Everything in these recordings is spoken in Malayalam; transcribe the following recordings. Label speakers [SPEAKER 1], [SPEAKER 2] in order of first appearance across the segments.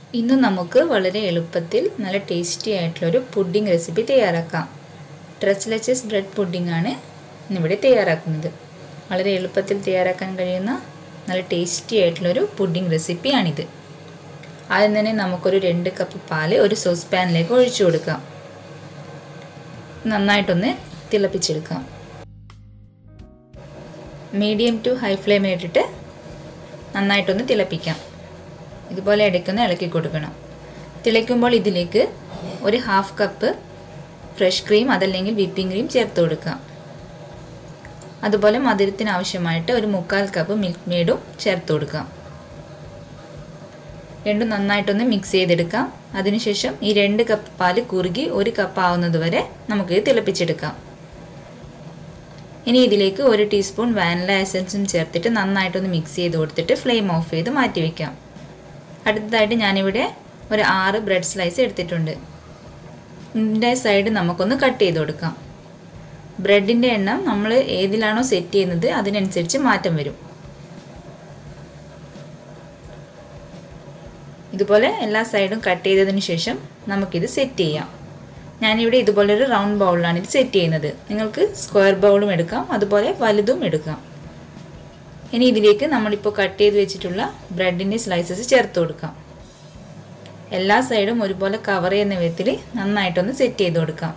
[SPEAKER 1] ഇന്ന് നമുക്ക് വളരെ എളുപ്പത്തിൽ നല്ല ടേസ്റ്റി ആയിട്ടുള്ളൊരു പുഡിംഗ് റെസിപ്പി തയ്യാറാക്കാം ട്രസ്ലെച്ചസ് ബ്രെഡ് പുഡിംഗ് ആണ് ഇന്നിവിടെ തയ്യാറാക്കുന്നത് വളരെ എളുപ്പത്തിൽ തയ്യാറാക്കാൻ കഴിയുന്ന നല്ല ടേസ്റ്റി ആയിട്ടുള്ളൊരു പുഡിംഗ് റെസിപ്പിയാണിത് ആദ്യം തന്നെ നമുക്കൊരു രണ്ട് കപ്പ് പാല് ഒരു സോസ് പാനിലേക്ക് ഒഴിച്ചു കൊടുക്കാം നന്നായിട്ടൊന്ന് തിളപ്പിച്ചെടുക്കാം മീഡിയം ടു ഹൈ ഫ്ലെയിമിലിട്ടിട്ട് നന്നായിട്ടൊന്ന് തിളപ്പിക്കാം ഇതുപോലെ ഇടയ്ക്കൊന്ന് ഇളക്കി കൊടുക്കണം തിളയ്ക്കുമ്പോൾ ഇതിലേക്ക് ഒരു ഹാഫ് കപ്പ് ഫ്രഷ് ക്രീം അതല്ലെങ്കിൽ വിപ്പിംഗ് ക്രീം ചേർത്ത് കൊടുക്കാം അതുപോലെ മധുരത്തിന് ആവശ്യമായിട്ട് ഒരു മുക്കാൽ കപ്പ് മിൽക്ക് മെയ്ഡും ചേർത്ത് കൊടുക്കാം രണ്ടും നന്നായിട്ടൊന്ന് മിക്സ് ചെയ്തെടുക്കാം അതിനുശേഷം ഈ രണ്ട് കപ്പ് പാല് കുറുകി ഒരു കപ്പ് ആവുന്നത് വരെ നമുക്ക് തിളപ്പിച്ചെടുക്കാം ഇനി ഇതിലേക്ക് ഒരു ടീസ്പൂൺ വാനില എസൻസും ചേർത്തിട്ട് നന്നായിട്ടൊന്ന് മിക്സ് ചെയ്ത് കൊടുത്തിട്ട് ഫ്ലെയിം ഓഫ് ചെയ്ത് മാറ്റി വയ്ക്കാം അടുത്തതായിട്ട് ഞാനിവിടെ ഒരു ആറ് ബ്രെഡ് സ്ലൈസ് എടുത്തിട്ടുണ്ട് ഇതിൻ്റെ സൈഡ് നമുക്കൊന്ന് കട്ട് ചെയ്ത് കൊടുക്കാം ബ്രെഡിൻ്റെ എണ്ണം നമ്മൾ ഏതിലാണോ സെറ്റ് ചെയ്യുന്നത് അതിനനുസരിച്ച് മാറ്റം വരും ഇതുപോലെ എല്ലാ സൈഡും കട്ട് ചെയ്തതിന് ശേഷം നമുക്കിത് സെറ്റ് ചെയ്യാം ഞാനിവിടെ ഇതുപോലൊരു റൗണ്ട് ബൗളിലാണ് ഇത് സെറ്റ് ചെയ്യുന്നത് നിങ്ങൾക്ക് സ്ക്വയർ ബൗളും എടുക്കാം അതുപോലെ വലുതും എടുക്കാം ഇനി ഇതിലേക്ക് നമ്മളിപ്പോൾ കട്ട് ചെയ്ത് വെച്ചിട്ടുള്ള ബ്രെഡിൻ്റെ സ്ലൈസസ് ചേർത്ത് കൊടുക്കാം എല്ലാ സൈഡും ഒരുപോലെ കവർ ചെയ്യുന്ന വിധത്തിൽ നന്നായിട്ടൊന്ന് സെറ്റ് ചെയ്ത് കൊടുക്കാം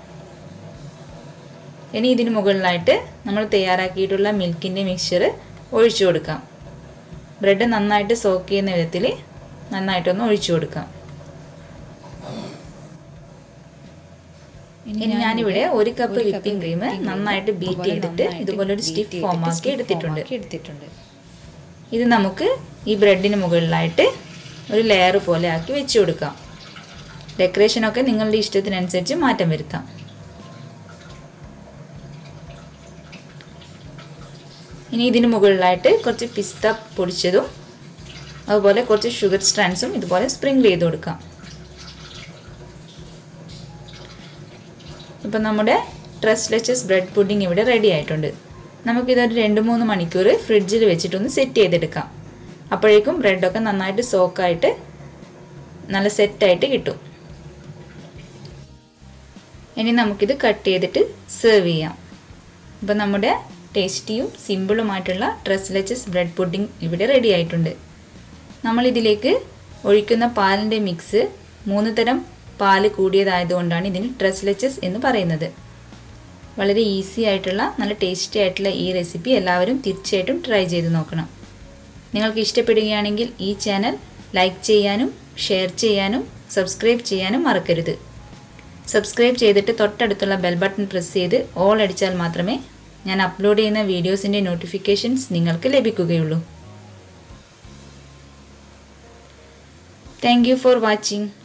[SPEAKER 1] ഇനി ഇതിന് മുകളിലായിട്ട് നമ്മൾ തയ്യാറാക്കിയിട്ടുള്ള മിൽക്കിൻ്റെ മിക്സ്ചർ ഒഴിച്ചു കൊടുക്കാം ബ്രെഡ് നന്നായിട്ട് സോക്ക് ചെയ്യുന്ന വിധത്തിൽ നന്നായിട്ടൊന്ന് ഒഴിച്ചു കൊടുക്കാം ഇനി ഞാനിവിടെ ഒരു കപ്പ് വിപ്പിംഗ് ക്രീം നന്നായിട്ട് ബീറ്റ് ചെയ്തിട്ട് ഇതുപോലെ ഒരു സ്റ്റിഫ് ഫോം ആക്കി എടുത്തിട്ടുണ്ട്
[SPEAKER 2] എടുത്തിട്ടുണ്ട്
[SPEAKER 1] ഇത് നമുക്ക് ഈ ബ്രെഡിന് മുകളിലായിട്ട് ഒരു ലെയർ പോലെ ആക്കി വെച്ച് കൊടുക്കാം ഡെക്കറേഷനൊക്കെ നിങ്ങളുടെ ഇഷ്ടത്തിനനുസരിച്ച് മാറ്റം വരുത്താം ഇനി ഇതിന് മുകളിലായിട്ട് കുറച്ച് പിസ്ത പൊടിച്ചതും അതുപോലെ കുറച്ച് ഷുഗർ സ്ട്രാൻസും ഇതുപോലെ സ്പ്രിങ്കിൾ ചെയ്ത് കൊടുക്കാം ഇപ്പം നമ്മുടെ ട്രസ്ലെച്ചസ് ബ്രെഡ് പുഡിംഗ് ഇവിടെ റെഡി ആയിട്ടുണ്ട് നമുക്കിതൊരു രണ്ട് മൂന്ന് മണിക്കൂർ ഫ്രിഡ്ജിൽ വെച്ചിട്ടൊന്ന് സെറ്റ് ചെയ്തെടുക്കാം അപ്പോഴേക്കും ബ്രെഡൊക്കെ നന്നായിട്ട് സോക്കായിട്ട് നല്ല സെറ്റായിട്ട് കിട്ടും ഇനി നമുക്കിത് കട്ട് ചെയ്തിട്ട് സെർവ് ചെയ്യാം ഇപ്പം നമ്മുടെ ടേസ്റ്റിയും സിമ്പിളുമായിട്ടുള്ള ട്രസ്ലെച്ചസ് ബ്രെഡ് പുഡിംഗ് ഇവിടെ റെഡി ആയിട്ടുണ്ട് നമ്മളിതിലേക്ക് ഒഴിക്കുന്ന പാലിൻ്റെ മിക്സ് മൂന്ന് തരം പാല് കൂടിയതായതുകൊണ്ടാണ് ഇതിന് ട്രസ്ലെച്ചസ് എന്ന് പറയുന്നത് വളരെ ഈസി ആയിട്ടുള്ള നല്ല ടേസ്റ്റി ആയിട്ടുള്ള ഈ റെസിപ്പി എല്ലാവരും തീർച്ചയായിട്ടും ട്രൈ ചെയ്ത് നോക്കണം നിങ്ങൾക്ക് ഇഷ്ടപ്പെടുകയാണെങ്കിൽ ഈ ചാനൽ ലൈക്ക് ചെയ്യാനും ഷെയർ ചെയ്യാനും സബ്സ്ക്രൈബ് ചെയ്യാനും മറക്കരുത് സബ്സ്ക്രൈബ് ചെയ്തിട്ട് തൊട്ടടുത്തുള്ള ബെൽ ബട്ടൺ പ്രസ് ചെയ്ത് ഓൾ അടിച്ചാൽ മാത്രമേ ഞാൻ അപ്ലോഡ് ചെയ്യുന്ന വീഡിയോസിൻ്റെ നോട്ടിഫിക്കേഷൻസ് നിങ്ങൾക്ക് ലഭിക്കുകയുള്ളൂ താങ്ക് യു ഫോർ വാച്ചിങ്